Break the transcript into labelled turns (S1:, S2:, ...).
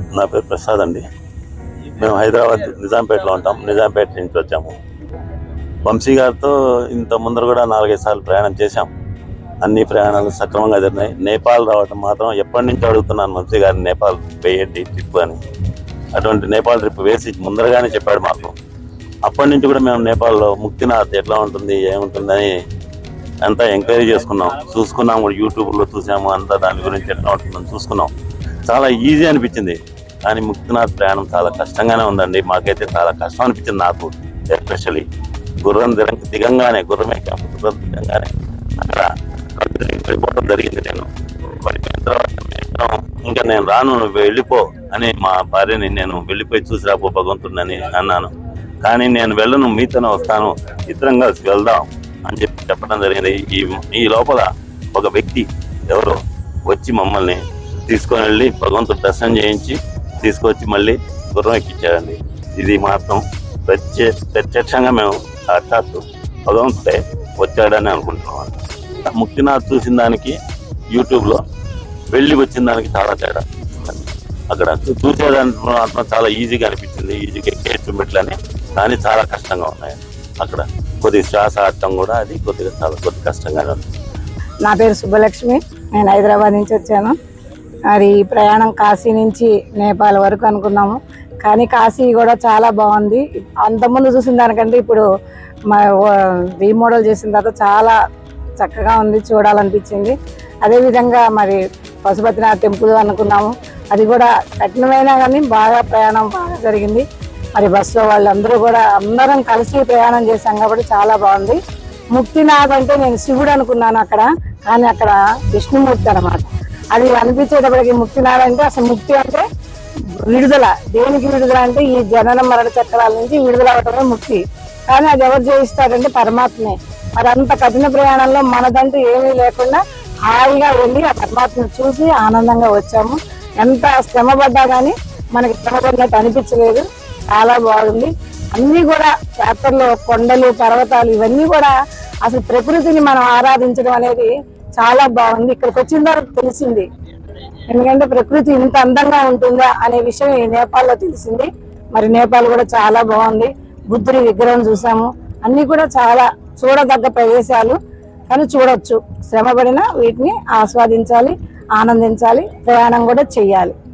S1: నా పేరు ప్రసాద్ అండి మేము హైదరాబాద్ నిజాంపేటలో ఉంటాం నిజాంపేట నుంచి వచ్చాము వంశీ గారితో ఇంత ముందర కూడా నాలుగైదు సార్లు ప్రయాణం చేశాం అన్ని ప్రయాణాలు సక్రమంగా జరిగినాయి నేపాల్ రావటం మాత్రం ఎప్పటి నుంచి అడుగుతున్నాను వంశీ గారిని నేపాల్ వేయండి ట్రిప్ అని అటువంటి నేపాల్ ట్రిప్ వేసి ముందరగానే చెప్పాడు మాకు అప్పటి నుంచి కూడా మేము నేపాల్లో ముక్తినాథ్ ఎట్లా ఉంటుంది ఏముంటుందని అంతా ఎంక్వైరీ చేసుకున్నాం చూసుకున్నాం కూడా యూట్యూబ్లో చూసాము అంతా దాని గురించి ఎట్లా ఉంటుందని చూసుకున్నాం చాలా ఈజీ అనిపించింది కానీ ముక్తినాథ్ ప్రయాణం చాలా కష్టంగానే ఉందండి మాకైతే చాలా కష్టం అనిపించింది నాకు ఎస్పెషల్లీ గుర్రం దిగ- దిగంగానే గుర్రం ఎక్కాము గుర్రం దిగంగానే అక్కడ పడిపోవడం జరిగింది నేను పడిపోయిన తర్వాత నేను ఇంకా నేను రాను నువ్వు వెళ్ళిపో అని మా భార్యని నేను వెళ్ళిపోయి చూసి రాపో భగవంతుడిని అన్నాను కానీ నేను వెళ్ళను మీతోనే వస్తాను ఇద్దరం కలిసి వెళ్దాం అని చెప్పి చెప్పడం జరిగింది ఈ ఈ లోపల ఒక వ్యక్తి ఎవరో వచ్చి మమ్మల్ని తీసుకొని వెళ్ళి భగవంతుడు దర్శనం చేయించి తీసుకొచ్చి మళ్ళీ గుర్రం ఎక్కించాడండి ఇది మాత్రం ప్రత్యే ప్రత్యక్షంగా మేము సాక్షాత్తు భగవంతుడే వచ్చాడని అనుకుంటున్నాం ముక్తినాథ్ చూసిన దానికి యూట్యూబ్లో వెళ్ళి వచ్చిన దానికి చాలా తేడా అక్కడ చూసేదానికి మాత్రం చాలా ఈజీగా అనిపించింది ఈజీగా ఎక్కేయచ్చు మెట్లని కానీ చాలా కష్టంగా ఉన్నాయి అక్కడ కొద్ది శ్వాస ఆడటం కూడా అది కొద్దిగా చాలా కొద్ది కష్టంగానే ఉంది
S2: నా పేరు సుబ్బలక్ష్మి నేను హైదరాబాద్ నుంచి వచ్చాను మరి ఈ ప్రయాణం కాశీ నుంచి నేపాల్ వరకు అనుకున్నాము కానీ కాశీ కూడా చాలా బాగుంది అంతకుముందు చూసిన దానికంటే ఇప్పుడు మా రీమోడల్ చేసిన తర్వాత చాలా చక్కగా ఉంది చూడాలనిపించింది అదేవిధంగా మరి పశుపతినాథ్ టెంపుల్ అనుకున్నాము అది కూడా కఠినమైనా కానీ బాగా ప్రయాణం బాగా జరిగింది మరి బస్సులో వాళ్ళందరూ కూడా అందరం కలిసి ప్రయాణం చేశాం కాబట్టి చాలా బాగుంది ముక్తినాథ్ అంటే నేను శివుడు అనుకున్నాను అక్కడ కానీ అక్కడ విష్ణుమూర్తి అన్నమాట అది అనిపించేటప్పటికి ముక్తినాథ్ అంటే అసలు ముక్తి అంటే విడుదల దేనికి విడుదల అంటే ఈ జనన మరణ చక్రాల నుంచి విడుదల అవటమే ముక్తి కానీ అది ఎవరు చేయిస్తారంటే పరమాత్మే మరి అంత కఠిన ప్రయాణంలో మనదంటూ ఏమీ లేకుండా హాయిగా వెళ్ళి ఆ పరమాత్మను చూసి ఆనందంగా వచ్చాము ఎంత శ్రమ పడ్డా కానీ మనకి శ్రమ పడినట్టు అనిపించలేదు చాలా బాగుంది అన్ని కూడా యాత్రలో కొండలు పర్వతాలు ఇవన్నీ కూడా అసలు ప్రకృతిని మనం ఆరాధించడం అనేది చాలా బాగుంది ఇక్కడికి వచ్చిన తర్వాత తెలిసింది ఎందుకంటే ప్రకృతి ఇంత అందంగా ఉంటుందా అనే విషయం ఈ నేపాల్లో తెలిసింది మరి నేపాల్ కూడా చాలా బాగుంది బుద్ధుడి విగ్రహం చూసాము అన్ని కూడా చాలా చూడదగ్గ ప్రదేశాలు కానీ చూడొచ్చు శ్రమ పడినా వీటిని ఆస్వాదించాలి ఆనందించాలి ప్రయాణం కూడా చెయ్యాలి